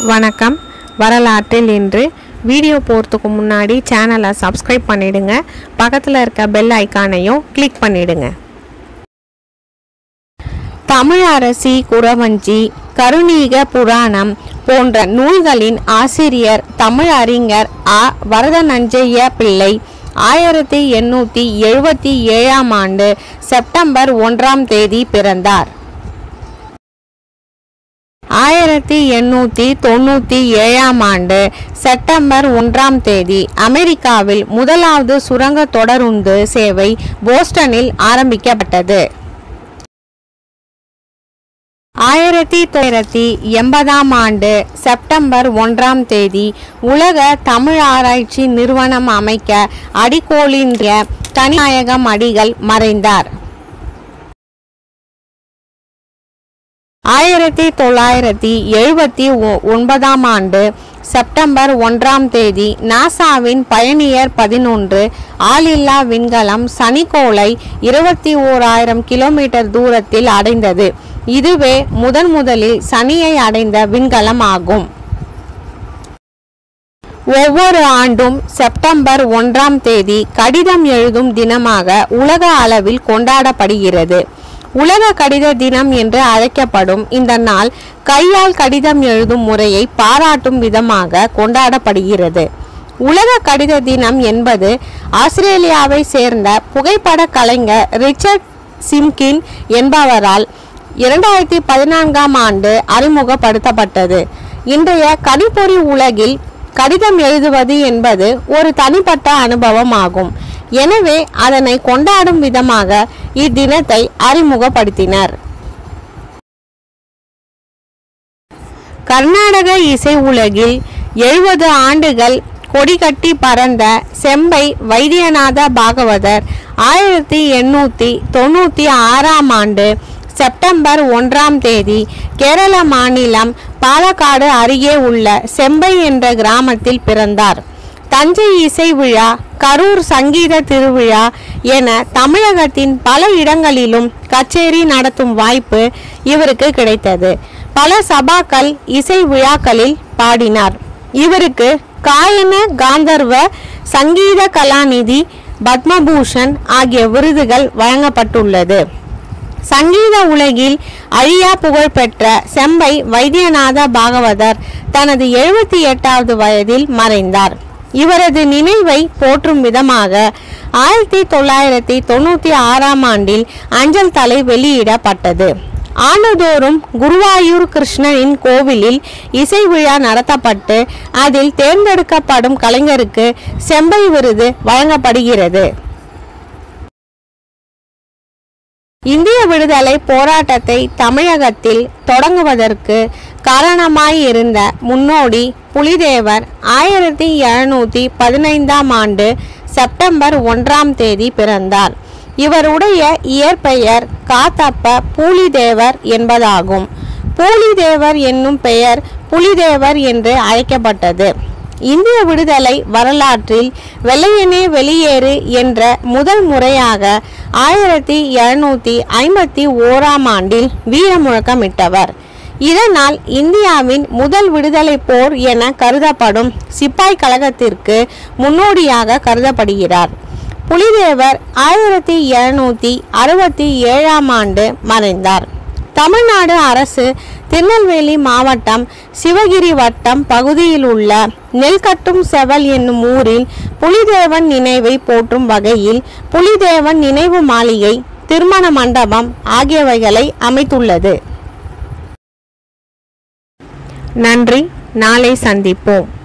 வணக்கம் வரலாற்றில் இன்று வீடியோ போகிறதுக்கு முன்னாடி சேனலை சப்ஸ்கிரைப் பண்ணிடுங்க பக்கத்தில் இருக்க பெல் ஐக்கானையும் கிளிக் பண்ணிடுங்க தமிழரசி குறவஞ்சி கருணீக புராணம் போன்ற நூல்களின் ஆசிரியர் தமிழ் அறிஞர் ஆ வரதநஞ்சைய பிள்ளை ஆயிரத்தி எண்ணூற்றி எழுபத்தி ஏழாம் ஆண்டு செப்டம்பர் ஒன்றாம் தேதி பிறந்தார் ஆயிரத்தி எண்ணூற்றி தொண்ணூற்றி ஏழாம் ஆண்டு செப்டம்பர் ஒன்றாம் தேதி அமெரிக்காவில் முதலாவது சுரங்க தொடருந்து சேவை போஸ்டனில் ஆரம்பிக்கப்பட்டது ஆயிரத்தி தொள்ளாயிரத்தி எண்பதாம் ஆண்டு செப்டம்பர் ஒன்றாம் தேதி உலக தமிழ் ஆராய்ச்சி நிறுவனம் அமைக்க அடிக்கோலின்ற தனிநாயகம் அடிகள் மறைந்தார் ஆயிரத்தி தொள்ளாயிரத்தி எழுபத்தி ஒன்பதாம் ஆண்டு செப்டம்பர் ஒன்றாம் தேதி நாசாவின் பயணியர் பதினொன்று ஆளில்லா விண்கலம் சனிக்கோளை இருபத்தி ஓராயிரம் கிலோமீட்டர் தூரத்தில் அடைந்தது இதுவே முதன் முதலில் சனியை அடைந்த விண்கலம் ஆகும் ஒவ்வொரு ஆண்டும் செப்டம்பர் ஒன்றாம் தேதி கடிதம் எழுதும் தினமாக உலக அளவில் கொண்டாடப்படுகிறது உலக கடித தினம் என்று அழைக்கப்படும் இந்த நாள் கையால் கடிதம் எழுதும் முறையை பாராட்டும் விதமாக கொண்டாடப்படுகிறது உலக கடித தினம் என்பது ஆஸ்திரேலியாவை சேர்ந்த புகைப்பட கலைஞர் ரிச்சர்ட் சிம்கின் என்பவரால் இரண்டாயிரத்தி பதினான்காம் ஆண்டு அறிமுகப்படுத்தப்பட்டது இன்றைய கணிப்பொறி உலகில் கடிதம் எழுதுவது என்பது ஒரு தனிப்பட்ட அனுபவம் ஆகும் எனவே அதனை கொண்டாடும் விதமாக இத்தினத்தை அறிமுகப்படுத்தினர் கர்நாடக இசை உலகில் எழுபது ஆண்டுகள் கொடிகட்டி பறந்த செம்பை வைத்தியநாத பாகவதர் ஆயிரத்தி எண்ணூற்றி தொண்ணூற்றி ஆறாம் ஆண்டு செப்டம்பர் ஒன்றாம் தேதி கேரள மாநிலம் பாலக்காடு அருகே உள்ள செம்பை என்ற கிராமத்தில் பிறந்தார் தஞ்சை இசை விழா கரூர் சங்கீத திருவிழா என தமிழகத்தின் பல இடங்களிலும் கச்சேரி நடத்தும் வாய்ப்பு இவருக்கு கிடைத்தது பல சபாக்கள் இசை விழாக்களில் பாடினார் இவருக்கு காயன காந்தர்வ சங்கீத கலாநிதி பத்மபூஷன் ஆகிய விருதுகள் வழங்கப்பட்டுள்ளது சங்கீத உலகில் அழியா புகழ் பெற்ற செம்பை வைத்தியநாத பாகவதர் தனது எழுபத்தி எட்டாவது வயதில் மறைந்தார் இவரது நினைவை போற்றும் விதமாக ஆயிரத்தி தொள்ளாயிரத்தி தொண்ணூற்றி ஆறாம் ஆண்டில் அஞ்சல் தலை வெளியிடப்பட்டது ஆண்டுதோறும் குருவாயூர் கிருஷ்ணனின் கோவிலில் இசை விழா நடத்தப்பட்டு அதில் தேர்ந்தெடுக்கப்படும் கலைஞருக்கு செம்பை விருது வழங்கப்படுகிறது இந்திய விடுதலை போராட்டத்தை தமிழகத்தில் தொடங்குவதற்கு காரணமாயிருந்த முன்னோடி புலிதேவர் ஆயிரத்தி எழுநூற்றி பதினைந்தாம் ஆண்டு செப்டம்பர் ஒன்றாம் தேதி பிறந்தார் இவருடைய இயற்பெயர் காத்தப்ப பூலிதேவர் என்பதாகும் பூலிதேவர் என்னும் பெயர் புலிதேவர் என்று அழைக்கப்பட்டது இந்திய விடுதலை வரலாற்றில் வெள்ளையனே வெளியேறு என்ற முதல் முறையாக ஆயிரத்தி எழுநூற்றி ஐம்பத்தி ஓராம் ஆண்டில் வீர முழக்கமிட்டவர் இதனால் இந்தியாவின் முதல் விடுதலை போர் என கருதப்படும் சிப்பாய் கழகத்திற்கு முன்னோடியாக கருதப்படுகிறார் புலிதேவர் ஆயிரத்தி எழுநூற்றி அறுபத்தி ஏழாம் ஆண்டு மறைந்தார் தமிழ்நாடு அரசு திருநெல்வேலி மாவட்டம் சிவகிரி வட்டம் பகுதியில் உள்ள நெல்கட்டும் செவல் என்னும் ஊரில் புலிதேவன் நினைவை போற்றும் வகையில் புலிதேவன் நினைவு மாளிகை திருமண மண்டபம் ஆகியவைகளை அமைத்துள்ளது நன்றி நாளை சந்திப்போம்